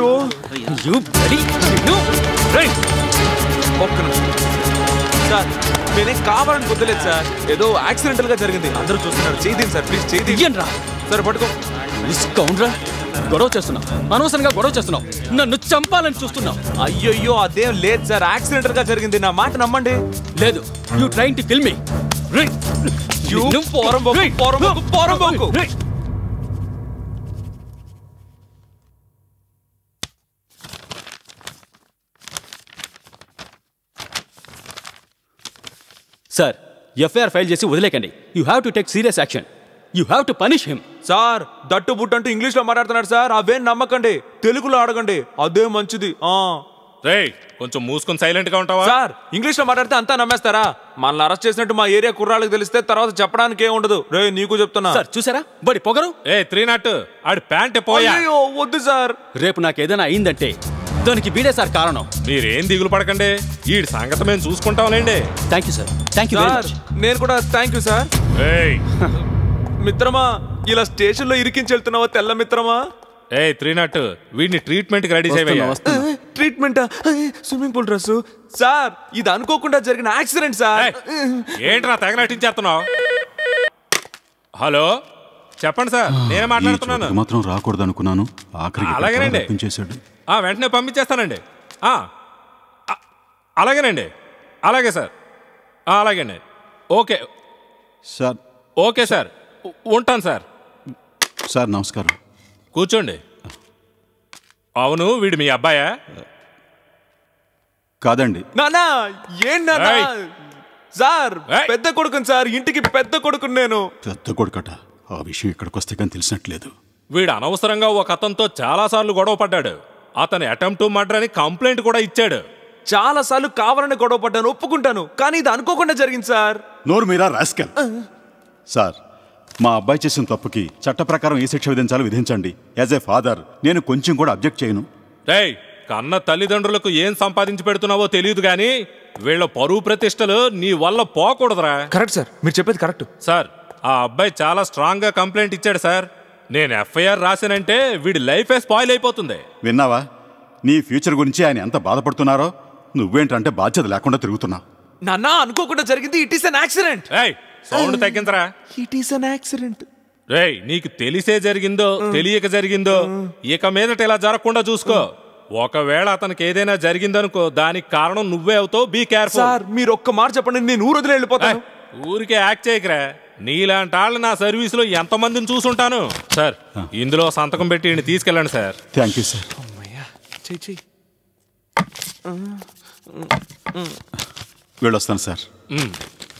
అయ్యో You bloody... You... Right. ఒక్క నిమిషం సార్ నేనేం కావాలని కుదలేదు సార్ ఏదో యాక్సిడెంటల్ గా జరిగింది అందరూ చూస్తున్నారు చేయండి సార్ ప్లీజ్ చేయండి ఇయ్యండ్రా. సరే పట్టుకో కౌండ్రా గొడవ చేస్తున్నావు అనవసరంగా గొడవ చేస్తున్నావు నన్ను చంపాలని చూస్తున్నావు అయ్యయ్యో అదేం లేదు సార్ యాక్సిడెంటల్ గా జరిగింది నా మాట నమ్మండి లేదు you train to kill me You పోరంబోకు, పోరంబోకు, పోరంబోకు. సార్ ఎఫ్ఐఆర్ ఫైల్ చేసి వదిలేకండి you have to take serious action you have to punish him sir that but అంటూ ఇంగ్లీష్ లో మాట్లాడుతున్నాడు సార్ అవేం నమ్మకండి తెలుగులో అడగండి అదే మంచిది ఆ రేయ్ కొంచెం మూసుకొని సైలెంట్ గా ఉంటావా సార్ ఇంగ్లీష్ లో మాట్లాడితే అంతా నమ్మేస్తారా మనల్ని అరెస్ట్ చేసినట్టు మా ఏరియా కుర్రాళ్ళకి తెలిస్తే తర్వాత చెప్పడానికి ఏం ఉండదు రే నీకు చెప్తున్నా సార్ చూసారా బడి పొగరు ఏ త్రీ నాట్ ఆడి ప్యాంట్ పోయా అయ్యో వద్దు సార్ రేపు నాకు ఏదైనా అయిందంటే దానికి వీడే సార్ కారణం మీరేం దిగులు పడకండి ఈడి సంగతి మేము చూసుకుంటాంలేండి thank you sir thank you very sir much నేను కూడా థ్యాంక్ యూ సార్ ఏయ్ మిత్రమా ఇలా స్టేషన్ లో ఇరికించి వెళ్తున్నావా తెల్ల మిత్రమా ఏ త్రీ నాట్ వీడిని ట్రీట్మెంట్ కి రెడీ చేయవయ్యా treatment swimming pool dress sir ఇది అనుకోకుండా జరిగిన యాక్సిడెంట్ సార్ ఏయ్, ఏంట్రా తెగ నటించేస్తున్నావు హలో చెప్పండి సార్ నేనే మాట్లాడుతున్నాను చోటుకి మాత్రం రాకూడదు అనుకున్నాను ఆఖరికి అలాగేనండి. తప్పించేశాడు ఆ, వెంటనే పంపించేస్తానండి ఆ, ఆ, అలాగేనండి అలాగే సార్ ఆ, అలాగేనండి ఓకే సార్ ఓకే సార్ ఉ- ఉంటాను సార్ సార్ నమస్కారం కూర్చోండి అవును వీడు మీ అబ్బాయా కాదండి నానా ఏం నానా ఏయ్. సార్ ఏయ్. పెద్ద కొడుకుని సార్ ఇంటికి పెద్ద కొడుకుని నేను పెద్ద కొడుకట ఆ విషయం ఇక్కడికి వస్తే కానీ తెలిసినట్లేదు వీడు అనవసరంగా ఒక అతనితో చాలాసార్లు గొడవ పడ్డాడు అతని అటెంప్ట్ మర్డర్ అని కంప్లైంట్ కూడా ఇచ్చాడు చాలా సార్లు కావాలని గొడవ పడ్డాను ఒప్పుకుంటాను కానీ ఇది అనుకోకుండా జరిగింది సార్ నోరు మీరా రాస్కల్ సార్ మా అబ్బాయి చేసిన తప్పుకి చట్ట ప్రకారం ఏ శిక్ష విధించాలో విధించండి యాజ్ ఏ ఫాదర్ నేను కొంచెం కూడా అబ్జెక్ట్ చేయను రేయ్ కన్న తల్లిదండ్రులకు ఏం సంపాదించి పెడుతున్నావో తెలియదు గాని వీళ్ళ పరువు ప్రతిష్టలు నీ వల్ల పోకూడదురా కరెక్ట్ సార్ మీరు చెప్పేది కరెక్ట్ సార్ ఆ అబ్బాయి చాలా స్ట్రాంగ్ గా కంప్లైంట్ ఇచ్చాడు సార్ నేను ఎఫ్ఐఆర్ రాశానంటే వీడి లైఫే స్పాయిల్ అయిపోతుంది విన్నావా నీ ఫ్యూచర్ గురించి ఆయన ఎంత బాధపడుతున్నారో నువ్వేంటంటే బాధ్యత లేకుండా తిరుగుతున్నావు నాన్న అనుకోకుండా జరిగింది ఇట్ ఈస్ అన్ యాక్సిడెంట్ రేయ్ సౌండ్ తగ్గించరా ఇట్ ఈస్ అన్ యాక్సిడెంట్ రేయ్ నీకు తెలిసే జరిగిందో తెలియక జరిగిందో ఇక మీదట ఇలా జరగకుండా చూసుకో ఒకవేళ అతనికి ఏదైనా జరిగిందనుకో దానికి కారణం నువ్వే అవుతావు బీ కేర్ఫుల్ సార్ మీరు ఒక్క మాట చెప్పండి నేను ఊరు వదిలి వెళ్ళిపోతాను ఊరికే యాక్ట్ చేయకరా నీలాంటి వాళ్ళు నా సర్వీస్ లో ఎంతమందిని చూసుంటాను సార్ ఇందులో సంతకం పెట్టి ఈయన్ని తీసుకెళ్ళండి సార్ థ్యాంక్ యూ సార్ చెయ్యి చెయ్యి వెళ్ళొస్తాను సార్ మ్.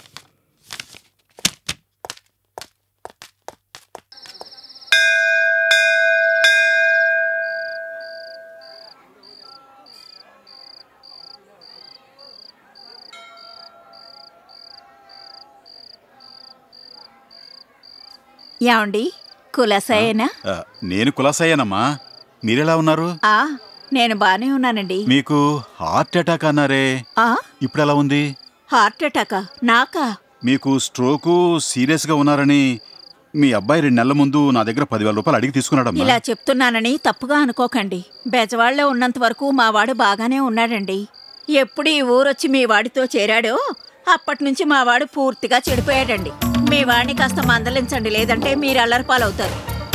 యాండి కులసాయేనా ఆ, నేను కులాసయ్యానమ్మా మీరెలా ఉన్నారు ఆ నేను బానే ఉన్నానండి మీకు హార్ట్ అటాక్ అన్నారే ఆ ఇప్పుడు ఎలా ఉంది హార్ట్ అటాకా నాకా మీకు స్ట్రోకు సీరియస్గా ఉన్నారని మీ అబ్బాయి రెండు నెలల ముందు నా దగ్గర పదివేల రూపాయలు అడిగి తీసుకున్నాడమ్మా ఇలా చెప్తున్నానని తప్పుగా అనుకోకండి బెజవాడలో ఉన్నంత వరకు మా వాడు బాగానే ఉన్నాడండి ఎప్పుడు ఈ ఊరొచ్చి మీ వాడితో చేరాడో అప్పటి నుంచి మా వాడు పూర్తిగా చెడిపోయాడండి మీ వాడిని కాస్త మందలించండి లేదంటే మీరు అల్లరిపాలవుతారు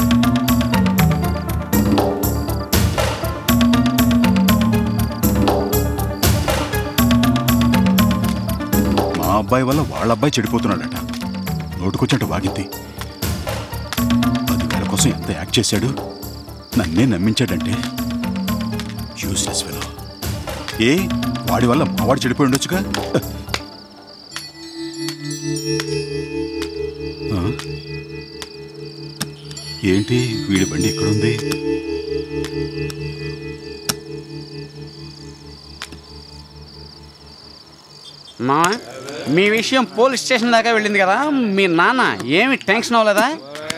మా అబ్బాయి వల్ల వాళ్ళ అబ్బాయి చెడిపోతున్నాడట నోటుకొచ్చినట్టు వాగింది పదివేల కోసం ఎంత యాక్ట్ చేశాడు నన్నే నమ్మించాడంటే యూస్లెస్ ఫెలో ఏ వాడి వల్ల మావాడు చెడిపోయి ఉండొచ్చుగా ఆ? ఏంటి వీడి బండి ఎక్కడుంది మా మీ విషయం పోలీస్ స్టేషన్ దాకా వెళ్ళింది కదా మీ నాన్న ఏమి టెన్షన్ అవ్వలేదా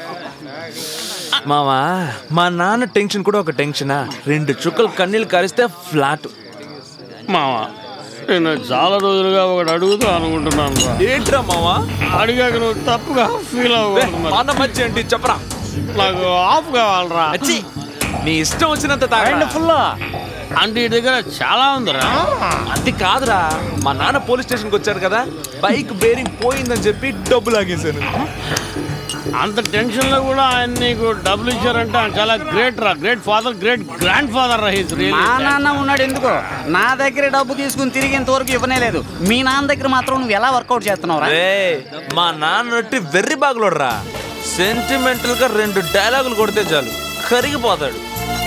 మావా మా నాన్న టెన్షన్ కూడా ఒక టెన్షనా రెండు చుక్కలు కన్నీళ్ళు కరిస్తే ఫ్లాట్ మావా నేను చాలా రోజులుగా ఒకటి అడుగుతా అనుకుంటున్నాను రా ఏంట్రా మావా అడిగాక నువ్వు తప్పుగా ఫీల్ రే, అవ్వకూడదు మరి. మా అన్న మధ్య ఏంటి చెప్పరా నాకు ఆఫ్ కావాలరా అచ్చి నీ ఇష్టం వచ్చినంత తాగరా. ఫుల్ అంటే ఈ దగ్గర చాలా ఉందిరా అది కాదురా మా నాన్న పోలీస్ స్టేషన్కి వచ్చాడు కదా బైక్ బేరింగ్ పోయిందని చెప్పి డబ్బు లాగేశాను అంత టెన్షన్ లో కూడా ఆయన నీకు డబ్బులు ఇచ్చారంటే ఆయన చాలా గ్రేట్ రా great father great grandfather రా హిస్ మా నాన్న ఉన్నాడు ఎందుకో నా దగ్గర డబ్బు తీసుకుని తిరిగి ఇంతవరకు ఇవ్వనే లేదు మీ నాన్న దగ్గర మాత్రం నువ్వు ఎలా వర్కౌట్ చేస్తున్నావురా రే మా నాన్నట్టి వెర్రి బాగులోడ్రా సెంటిమెంటల్ గా రెండు డైలాగులు కొడితే చాలు కరిగిపోతాడు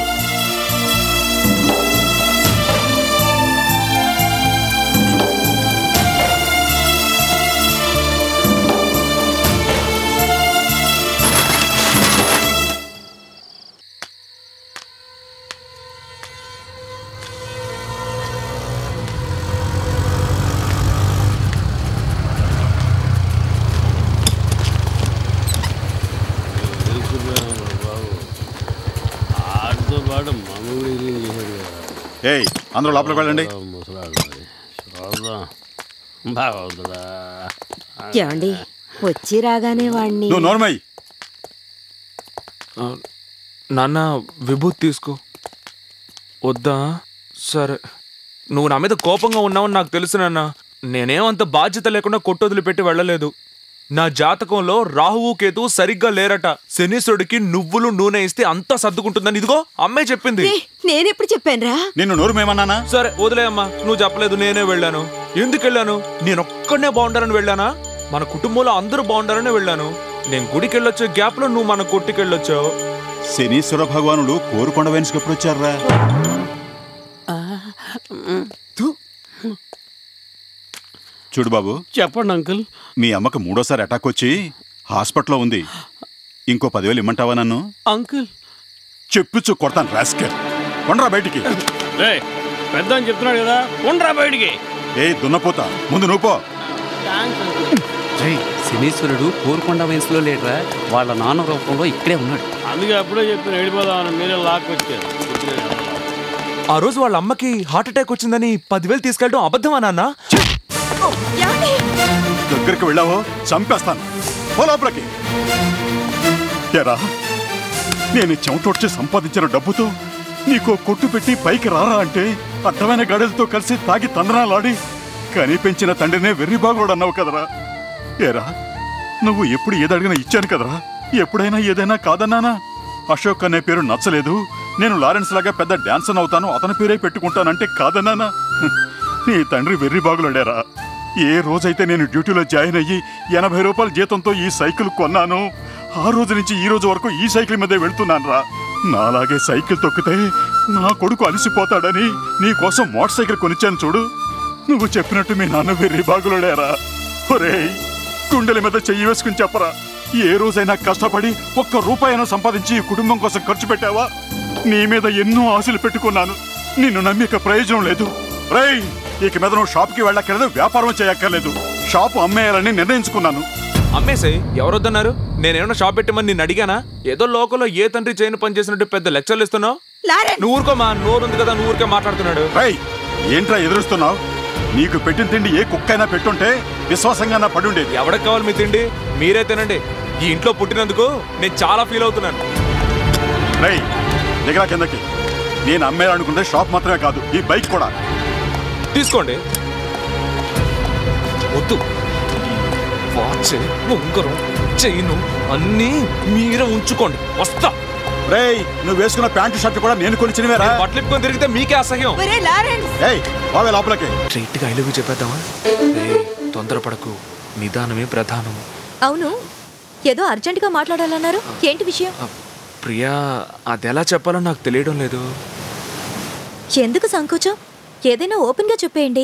ఆడితో పాటు మనవుడు ఇది చేశాడు కదా ఏయ్ అందరూ లోపలికి వెళ్ళండి ముసలాడు మరి చూద్దాం బాగవుతుందా ఏమండి వచ్చి రాగానే వాణ్ణి నువ్వు నోర్మయ్యి ఆ, నాన్న విభూతి తీసుకో వద్దా సరే నువ్వు నా మీద కోపంగా ఉన్నావని నాకు తెలుసు నాన్న నేనేమంత బాధ్యత లేకుండా కొట్టొదిలి పెట్టి వెళ్ళలేదు నా జాతకంలో రాహువు కేతు సరిగ్గా లేరట శనీశ్వరుడికి నువ్వులు నూనె ఇస్తే అంతా సర్దుకుంటుందని ఇదిగో అమ్మే చెప్పింది ఏ, నేనెప్పుడు చెప్పానురా నిన్ను నోరుమేమన్నానా సరే వదిలేయమ్మా నువ్వు చెప్పలేదు నేనే వెళ్ళాను ఎందుకు వెళ్ళాను నేను ఒక్కడనే బాగుండాలని వెళ్ళానా మన కుటుంబంలో అందరూ బాగుండాలని వెళ్ళాను నేను గుడికి వెళ్ళొచ్చే గ్యాప్ లో నువ్వు మన కొట్టుకి వెళ్ళొచ్చావు శనీశ్వర భగవానుడు కోరుకొండ వెనుసుకు ఎప్పుడు వచ్చారా చూడు బాబు చెప్పండి అంకుల్ మీ అమ్మకు మూడోసారి అటాక్ వచ్చి హాస్పిటల్లో ఉంది ఇంకో పదివేలు ఇమ్మంటావా నన్ను అంకుల్ చెప్పుచ్చు కొడతాను రాస్కెల్ కొండరా బయటికి రే పెద్ద అని చెప్తున్నాడు కదా ఉండరా బయటికి ఏ దున్నపోతా ముందు నువ్వు పో రేయ్, శనీశ్వరుడు కోరుకొండ వయసులో లేడురా వాళ్ళ నాన్న రూపంలో ఇక్కడే ఉన్నాడు అందుకే అప్పుడే చెప్పిన వెళ్ళిపోదామని మీరే లాక్ వచ్చారు ఆ రోజు వాళ్ళ అమ్మకి హార్ట్ అటాక్ వచ్చిందని పదివేలు తీసుకెళ్ళడం అబద్ధమా నాన్న దగ్గరికి వెళ్ళావో చంపేస్తాను పో లోపలికి ఎరా నేను చెమటొచ్చి సంపాదించిన డబ్బుతో నీకో కొట్టు పెట్టి పైకి రారా అంటే అడ్డమైన గాడలతో కలిసి తాగి తందనాలాడి కని పెంచిన తండ్రినే వెర్రి బాగోడు అన్నావు కదరా ఏరా నువ్వు ఎప్పుడు ఏదడిగినా ఇచ్చాను కదరా ఎప్పుడైనా ఏదైనా కాదన్నానా అశోక్ అనే పేరు నచ్చలేదు నేను లారెన్స్ లాగా పెద్ద డాన్సర్ అవుతాను అతని పేరే పెట్టుకుంటానంటే కాదన్నానా నీ తండ్రి వెర్రి బాగులాడారా ఏ రోజైతే నేను డ్యూటీలో జాయిన్ అయ్యి ఎనభై రూపాయల జీతంతో ఈ సైకిల్ కొన్నాను ఆ రోజు నుంచి ఈ రోజు వరకు ఈ సైకిల్ మీదే వెళ్తున్నాను రా నాలాగే సైకిల్ తొక్కితే నా కొడుకు అలసిపోతాడని నీ కోసం మోటార్ సైకిల్ కొనిచ్చాను చూడు నువ్వు చెప్పినట్టు మీ నాన్న వెర్రి బాగులాడారా ఒరేయ్ గుండెల మీద చెయ్యి వేసుకుని చెప్పరా ఏ రోజైనా కష్టపడి ఒక్క రూపాయను సంపాదించి ఈ కుటుంబం కోసం ఖర్చు పెట్టావా నీ మీద ఎన్నో ఆశలు పెట్టుకున్నాను నిన్ను నమ్మిక ప్రయోజనం లేదు రేయ్ ఇక మీద నువ్వు షాప్కి వెళ్ళక్కర్లేదు వ్యాపారం చేయక్కర్లేదు షాపు అమ్మేయాలని నిర్ణయించుకున్నాను అమ్మేసే ఎవరొద్దన్నారు నేనేమన్నా షాప్ పెట్టమని నిన్ను అడిగానా ఏదో లోకల్లో ఏ తండ్రి చేయని పని చేసినట్టు పెద్ద లెక్చర్లు ఇస్తున్నావు లారెన్స్ నువ్వు ఊరుకోమా నోరు ఉంది కదా నువ్వు ఊరికే మాట్లాడుతున్నాడు రేయ్ ఏంట్రా ఎదురుస్తున్నావు నీకు పెట్టిన తిండి ఏ కుక్కైనా పెట్టుంటే విశ్వాసంగా నా పడుండేది ఎవరికి కావాలి మీ తిండి మీరే తినండి ఈ ఇంట్లో పుట్టినందుకు నేను చాలా ఫీల్ అవుతున్నాను రేయ్ దిగరా కిందకి నేను అమ్మేయాలనుకుంటే షాప్ మాత్రమే కాదు ఈ బైక్ కూడా తీసుకోండి వద్దు వాచ్ ఉంగరం చైను అన్నీ మీరే ఉంచుకోండి వస్తా రేయ్ నువ్వు వేసుకున్న ప్యాంటు షర్ట్ కూడా నేను కొనిచ్చినవేరా బట్టలు ఇప్పుకొని తిరిగితే మీకే అసహ్యం ఒరే లారెన్స్ ఏయ్ బావే లోపలికి స్ట్రైట్ గా ఐ లవ్ యూ చెప్పేద్దామా ఏయ్, తొందరపడకు నిదానమే ప్రధానం అవును ఏదో అర్జెంటుగా మాట్లాడాలన్నారు ఏంటి విషయం ఆ, ప్రియా అది ఎలా చెప్పాలో నాకు తెలియడం లేదు ఎందుకు సంకోచం ఏదైనా ఓపెన్గా చెప్పేయండి